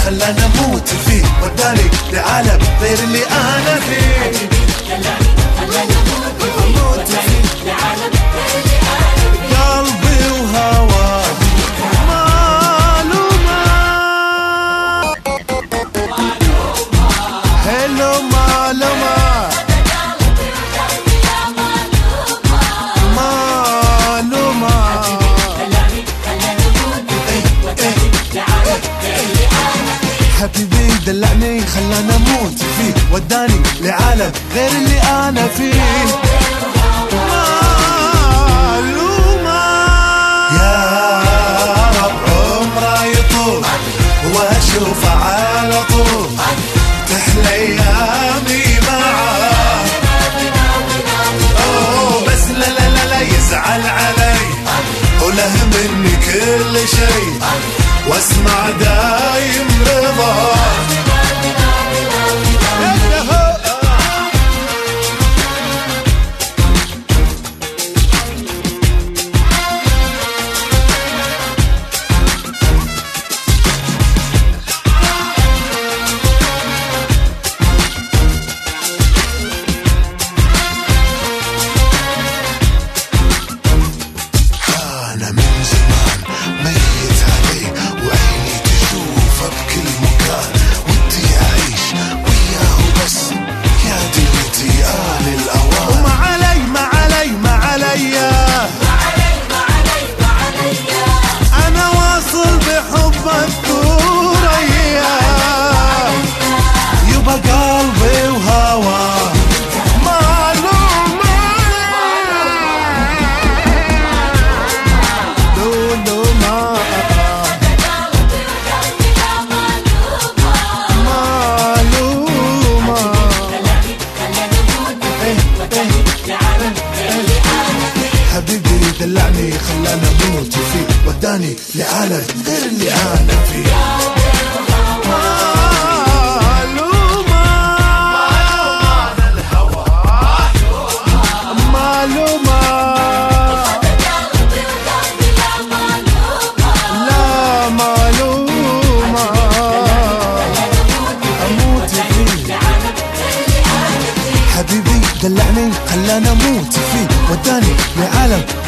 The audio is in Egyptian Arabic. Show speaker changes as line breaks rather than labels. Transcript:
خلاني اموت فيه وداني لعالم غير اللي انا فيه اموت فيه قلبي وهواه معلومة حلو معلومة معلومة حبيبي دلعني خلاني اموت فيه وداني لعالم غير اللي انا فيه معلومة يا رب عمره يطول واشوفه على طول تحلى ايامي معاه أوه، بس لا لا لا لا يزعل علي وله مني كل شيء واسمع دايم رضا أنا من زمان ميت عليه وعيني تشوفه بكل مكان ودي أعيش وياه بس يا دنيتي آل الأوان وما علي ما علي ما علي أنا واصل بحب الثورية يبقى قلبي وهواه معلومة معلومة معلومة حبيبي دلعني خلاني اموت فيه وداني لعالم غير اللي انا فيه معلومة معلومة لا معلومة اموت فيه حبيبي دلعني خلاني اموت فيه وداني لعالم